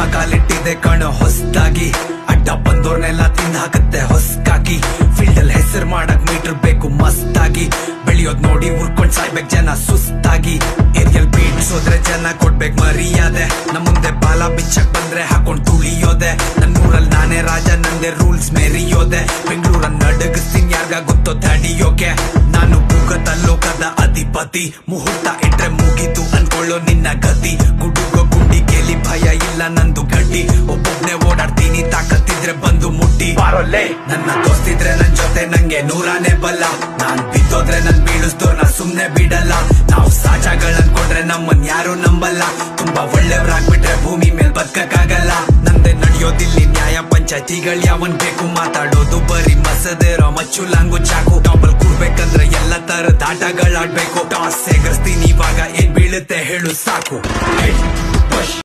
ಕಾಲಿಟ್ಟಿದೆ ಕಣ ಹೊಸ್ದಾಗಿ ಅಡ್ಡ ಬಂದೋರ್ನೆಲ್ಲ ತಿಂದ ಹಾಕತ್ತೆ ಹೊಸ್ಕಾಕಿ ಫೀಲ್ಡ್ ಅಲ್ಲಿ ಹೆಸರು ಮಾಡಕ್ ಮೀಟರ್ ಬೇಕು ಮಸ್ತಾಗಿ ಬೆಳೆಯೋದ್ ನೋಡಿ ಉರ್ಕೊಂಡ್ ಸಾಯ್ಬೇಕ್ ಜನ ಸುಸ್ತಾಗಿ ಏರಿಯಲ್ ಬೀಟ್ಸ್ ಹೋದ್ರೆ ಜನ ಕೊಡ್ಬೇಕ್ ಮರ್ಯಾದೆ ನಮ್ ಮುಂದೆ ಬಾಲ ಬಿಚ್ಚಕ್ ಬಂದ್ರೆ ಹಾಕೊಂಡ್ ತುಳಿಯೋದೆ ನನ್ನೂರಲ್ಲಿ ನಾನೇ ರಾಜ ನಂದೆ ರೂಲ್ಸ್ ಮೆರಿಯೋದೆ ಬೆಂಗಳೂರನ್ನ ನಡಗಿಸ್ತೀನಿ ಯಾರ್ಗ ಗೊತ್ತೋ ತಡಿಯೋಕೆ ನಾನು ಭೂಗತ ಲೋಕದ ಅಧಿಪತಿ ಮುಹೂರ್ತ ಇಟ್ರೆ ಮುಗಿತು ಅನ್ಕೊಳ್ಳೋ ನಿನ್ನ ಗತಿ ಗುಡುಗೋ ಗುಂಡಿ ಕೇಳಿ ಭಯ ಇಲ್ಲ ನಂದು ಗಡ್ಡಿ ಒಬ್ಬೊಬ್ನೆ ಓಡಾಡ್ತೀನಿ ತಾಕತ್ತಿದ್ರೆ ಬಂದು ಮುಟ್ಟಿ ನನ್ನ ದೋಸ್ತಿದ್ರೆ ನನ್ ಜೊತೆ ನಂಗೆ ನೂರಾನೇ ಬಲ್ಲ ನಾನ್ ಬಿದ್ದೋದ್ರೆ ನನ್ ಬೀಳಿಸ್ದೋರ್ನ ಸುಮ್ನೆ ಬಿಡಲ್ಲ ನಾವು ಸಾಜಾಗಳ್ ಅನ್ಕೊಂಡ್ರೆ ನಮ್ಮನ್ ಯಾರು ನಂಬಲ್ಲ ತುಂಬಾ ಒಳ್ಳೆಯವ್ರಾಗ್ಬಿಟ್ರೆ ಭೂಮಿ ಮೇಲ್ ಬದುಕಕ್ಕಾಗಲ್ಲ ನಂದೆ ನಡೆಯೋದಿಲ್ಲಿ ನ್ಯಾಯ ಪಂಚಾಯತಿಗಳ್ ಯಾವನ್ ಬೇಕು ಮಾತಾಡೋದು ಬರೀ ಮಸದಿರೋ ಮಚ್ಚು ಲಾಂಗು ಚಾಕು ಟಾಪಲ್ ಕೂರ್ಬೇಕಂದ್ರೆ ಎಲ್ಲ ತರದ ಆಟಗಳಾಡ್ಬೇಕು ಟಾಸ್ ಸೇಗರ್ಸ್ತೀನಿ ಇವಾಗ ಏನ್ ಬೀಳುತ್ತೆ ಹೇಳು ಸಾಕು Hey!